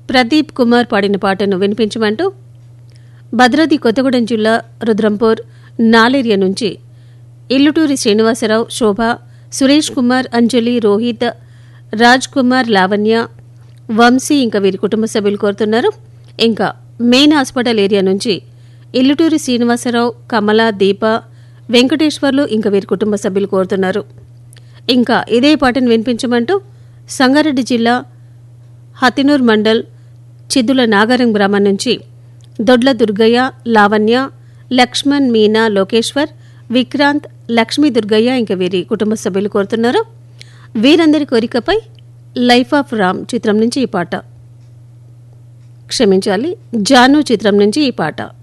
ప్రదీప్ కుమార్ పాడిన పాటను వినిపించమంటూ భద్రాద్రి కొత్తగూడెం జిల్లా రుద్రంపూర్ నాలేరియా నుంచి ఇల్లుటూరి శ్రీనివాసరావు శోభ సురేష్ కుమార్ అంజలి రోహిత్ రాజ్ కుమార్ లావణ్య వంశీ ఇంకా వీరి కుటుంబ సభ్యులు కోరుతున్నారు ఇంకా మెయిన్ హాస్పిటల్ ఏరియా నుంచి ఇల్లుటూరి శ్రీనివాసరావు కమల దీప వెంకటేశ్వర్లు ఇంకా వీరి కుటుంబ సభ్యులు కోరుతున్నారు ఇంకా ఇదే పాటను వినిపించమంటూ సంగారెడ్డి జిల్లా హతినూర్ మండల్ చిద్దుల నాగారం గ్రామం నుంచి దొడ్ల దుర్గయ్య లావణ్య లక్ష్మణ్ మీనా లోకేశ్వర్ విక్రాంత్ లక్ష్మీ దుర్గయ్య ఇంకా వీరి కుటుంబ సభ్యులు కోరుతున్నారు వీరందరి కోరికపై లైఫ్ ఆఫ్ రామ్ చిత్రం నుంచి ఈ పాట క్షమించాలి జాను చిత్రం నుంచి ఈ పాట